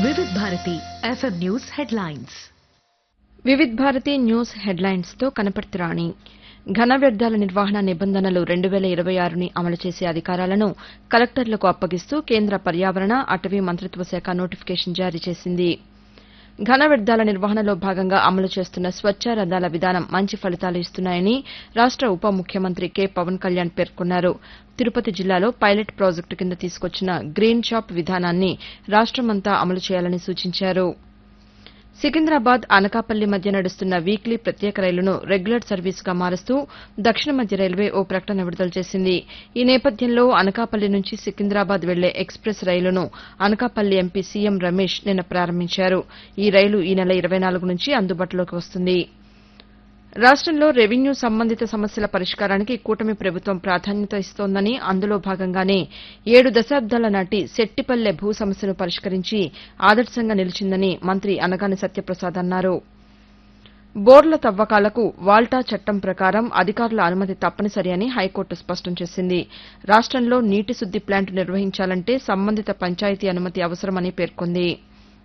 Vividh Bharati FM news headlines Vividh Bharati news headlines తో కనపర్తి రాణి ఘన వ్యర్థాల నిర్వహణ నిబంధనలు రెండు వేల ఇరవై ఆరుని అమలు చేసే అధికారాలను కలెక్టర్లకు అప్పగిస్తూ కేంద్ర పర్యావరణ అటవీ మంత్రిత్వ శాఖ నోటిఫికేషన్ జారీ చేసింది ఘన వ్యర్థాల నిర్వహణలో భాగంగా అమలు చేస్తున్న స్వచ్ఛ రథాల విధానం మంచి ఫలితాలు ఇస్తున్నాయని రాష్ట ఉప ముఖ్యమంత్రి కె పవన్ కళ్యాణ్ పేర్కొన్నారు తిరుపతి జిల్లాలో పైలట్ ప్రాజెక్టు కింద తీసుకొచ్చిన గ్రీన్ షాప్ విధానాన్ని రాష్టమంతా అమలు చేయాలని సూచించారు సికింద్రాబాద్ అనకాపల్లి మధ్య నడుస్తున్న వీక్లీ ప్రత్యేక రైలును రెగ్యులర్ సర్వీసుగా మారుస్తూ దక్షిణ మధ్య రైల్వే ఓ ప్రకటన విడుదల చేసింది ఈ నేపథ్యంలో అనకాపల్లి నుంచి సికింద్రాబాద్ వెళ్లే ఎక్స్ప్రెస్ రైలును అనకాపల్లి ఎంపీ సీఎం రమేష్ నిన్న ప్రారంభించారు ఈ రైలు ఈ నెల ఇరవై నాలుగు నుంచి అందుబాటులోకి వస్తుంది రాష్టంలో రెవెన్యూ సంబంధిత సమస్యల పరిష్కారానికి కూటమి ప్రభుత్వం ప్రాధాన్యత ఇస్తోందని అందులో భాగంగానే ఏడు దశాబ్దాల నాటి శెట్టిపల్లె భూ సమస్యను పరిష్కరించి ఆదర్శంగా నిలిచిందని మంత్రి అనగాని సత్యప్రసాద్ అన్నారు బోర్ల తవ్వకాలకు వాల్టా చట్టం ప్రకారం అధికారుల అనుమతి తప్పనిసరి అని హైకోర్టు స్పష్టం చేసింది రాష్టంలో నీటి శుద్ది ప్లాంటు నిర్వహించాలంటే సంబంధిత పంచాయతీ అనుమతి అవసరమని పేర్కొంది